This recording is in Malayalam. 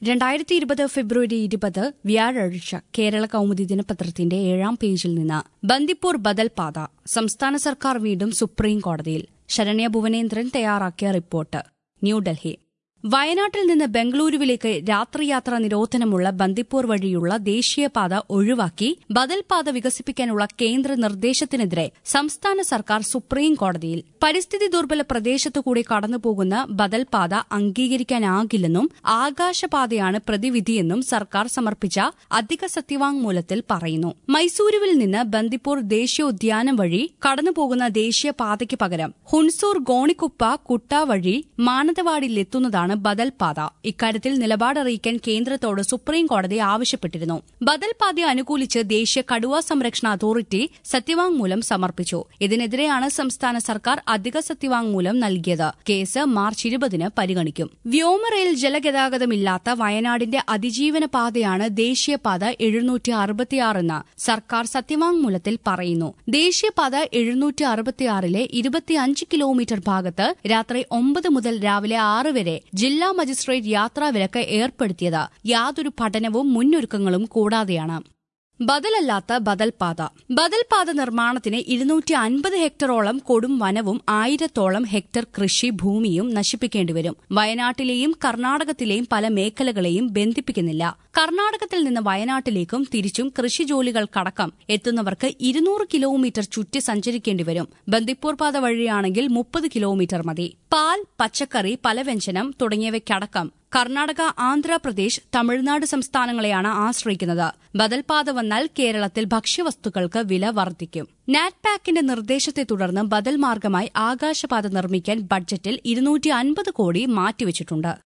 രണ്ടായിരത്തി ഇരുപത് ഫെബ്രുവരി ഇരുപത് വ്യാഴാഴ്ച കേരള കൌമുദി ദിനപത്രത്തിന്റെ ഏഴാം പേജിൽ നിന്ന് ബന്ദിപ്പൂർ ബദൽ പാത സംസ്ഥാന സർക്കാർ വീണ്ടും സുപ്രീം കോടതിയിൽ ശരണ്യ ഭുവനേന്ദ്രൻ തയ്യാറാക്കിയ റിപ്പോർട്ട് ന്യൂഡൽഹി വയനാട്ടിൽ നിന്ന് ബംഗളൂരുവിലേക്ക് രാത്രിയാത്രാ നിരോധനമുള്ള ബന്ദിപ്പൂർ വഴിയുള്ള ദേശീയപാത ഒഴിവാക്കി ബദൽ പാത വികസിപ്പിക്കാനുള്ള കേന്ദ്ര നിർദ്ദേശത്തിനെതിരെ സംസ്ഥാന സർക്കാർ സുപ്രീം കോടതിയിൽ പരിസ്ഥിതി ദുർബല പ്രദേശത്തുകൂടി കടന്നുപോകുന്ന ബദൽ പാത അംഗീകരിക്കാനാകില്ലെന്നും ആകാശപാതയാണ് പ്രതിവിധിയെന്നും സർക്കാർ സമർപ്പിച്ച അധിക സത്യവാങ്മൂലത്തിൽ പറയുന്നു മൈസൂരുവിൽ നിന്ന് ബന്ദിപ്പൂർ ദേശീയോദ്യാനം വഴി കടന്നുപോകുന്ന ദേശീയപാതയ്ക്ക് പകരം ഹുൺസൂർ ഗോണിക്കുപ്പ കുട്ട വഴി മാനന്തവാടിയിലെത്തുന്നതാണ് ബദൽ പാത ഇക്കാര്യത്തിൽ നിലപാടറിയിക്കാൻ കേന്ദ്രത്തോട് സുപ്രീം കോടതി ആവശ്യപ്പെട്ടിരുന്നു ബദൽ പാതയെ അനുകൂലിച്ച് ദേശീയ കടുവ സംരക്ഷണ അതോറിറ്റി സത്യവാങ്മൂലം സമർപ്പിച്ചു ഇതിനെതിരെയാണ് സംസ്ഥാന സർക്കാർ അധിക സത്യവാങ്മൂലം നൽകിയത് കേസ് മാർച്ച് ഇരുപതിന് പരിഗണിക്കും വ്യോമറെയിൽ ജലഗതാഗതമില്ലാത്ത വയനാടിന്റെ അതിജീവന പാതയാണ് ദേശീയപാത എഴുന്നൂറ്റി അറുപത്തിയാറെന്ന് സർക്കാർ സത്യവാങ്മൂലത്തിൽ പറയുന്നു ദേശീയപാത എഴുന്നൂറ്റി അറുപത്തിയാറിലെ ഇരുപത്തിയഞ്ച് കിലോമീറ്റർ ഭാഗത്ത് രാത്രി ഒമ്പത് മുതൽ രാവിലെ ആറ് വരെ ജില്ലാ മജിസ്ട്രേറ്റ് യാത്രാവിലക്ക് ഏർപ്പെടുത്തിയത് യാതൊരു പഠനവും മുന്നൊരുക്കങ്ങളും കൂടാതെയാണ് ബദലല്ലാത്ത ബദൽപാത ബദൽപാത നിർമ്മാണത്തിന് ഇരുന്നൂറ്റി അൻപത് ഹെക്ടറോളം കൊടും വനവും ആയിരത്തോളം ഹെക്ടർ കൃഷി ഭൂമിയും നശിപ്പിക്കേണ്ടിവരും വയനാട്ടിലെയും കർണാടകത്തിലെയും പല മേഖലകളെയും ബന്ധിപ്പിക്കുന്നില്ല കർണാടകത്തിൽ നിന്ന് വയനാട്ടിലേക്കും തിരിച്ചും കൃഷിജോലികൾക്കടക്കം എത്തുന്നവർക്ക് ഇരുന്നൂറ് കിലോമീറ്റർ ചുറ്റി സഞ്ചരിക്കേണ്ടിവരും ബന്ദിപ്പൂർ പാത വഴിയാണെങ്കിൽ മുപ്പത് കിലോമീറ്റർ മതി പാൽ പച്ചക്കറി പലവ്യഞ്ജനം തുടങ്ങിയവയ്ക്കടക്കം കർണാടക ആന്ധ്രാപ്രദേശ് തമിഴ്നാട് സംസ്ഥാനങ്ങളെയാണ് ആശ്രയിക്കുന്നത് ബദൽപാത വന്നാൽ കേരളത്തിൽ ഭക്ഷ്യവസ്തുക്കൾക്ക് വില വർദ്ധിക്കും നാറ്റ്പാക്കിന്റെ നിർദ്ദേശത്തെ തുടർന്ന് ബദൽ മാർഗമായി ആകാശപാത നിർമ്മിക്കാൻ ബഡ്ജറ്റിൽ ഇരുന്നൂറ്റി അൻപത് കോടി മാറ്റിവച്ചിട്ടുണ്ട്